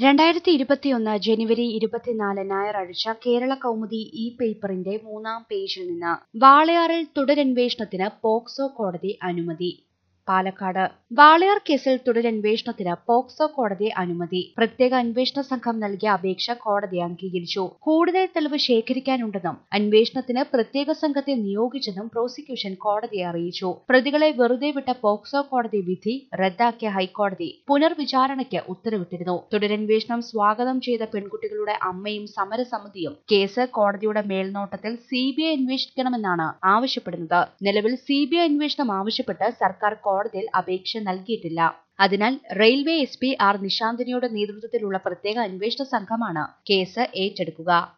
രണ്ടായിരത്തി ഇരുപത്തിയൊന്ന് ജനുവരി ഇരുപത്തിനാല് ഞായറാഴ്ച കേരള കൗമുദി ഇ പേപ്പറിന്റെ മൂന്നാം പേജിൽ നിന്ന് വാളയാറിൽ തുടരന്വേഷണത്തിന് പോക്സോ കോടതി അനുമതി പാലക്കാട് വാളയാർ കേസിൽ തുടരന്വേഷണത്തിന് പോക്സോ കോടതി അനുമതി പ്രത്യേക അന്വേഷണ സംഘം നൽകിയ അപേക്ഷ കോടതി അംഗീകരിച്ചു കൂടുതൽ തെളിവ് ശേഖരിക്കാനുണ്ടെന്നും അന്വേഷണത്തിന് പ്രത്യേക സംഘത്തെ നിയോഗിച്ചെന്നും പ്രോസിക്യൂഷൻ കോടതിയെ അറിയിച്ചു പ്രതികളെ വെറുതെ വിട്ട പോക്സോ കോടതി വിധി റദ്ദാക്കിയ ഹൈക്കോടതി പുനർവിചാരണയ്ക്ക് ഉത്തരവിട്ടിരുന്നു തുടരന്വേഷണം സ്വാഗതം ചെയ്ത പെൺകുട്ടികളുടെ അമ്മയും സമരസമിതിയും കേസ് കോടതിയുടെ മേൽനോട്ടത്തിൽ സിബിഐ അന്വേഷിക്കണമെന്നാണ് ആവശ്യപ്പെടുന്നത് നിലവിൽ സിബിഐ അന്വേഷണം ആവശ്യപ്പെട്ട് സർക്കാർ കോടതിയിൽ അപേക്ഷ നൽകിയിട്ടില്ല അതിനാൽ റെയിൽവേ എസ് പി ആർ നിശാന്തിനിയുടെ നേതൃത്വത്തിലുള്ള പ്രത്യേക അന്വേഷണ സംഘമാണ് കേസ് ഏറ്റെടുക്കുക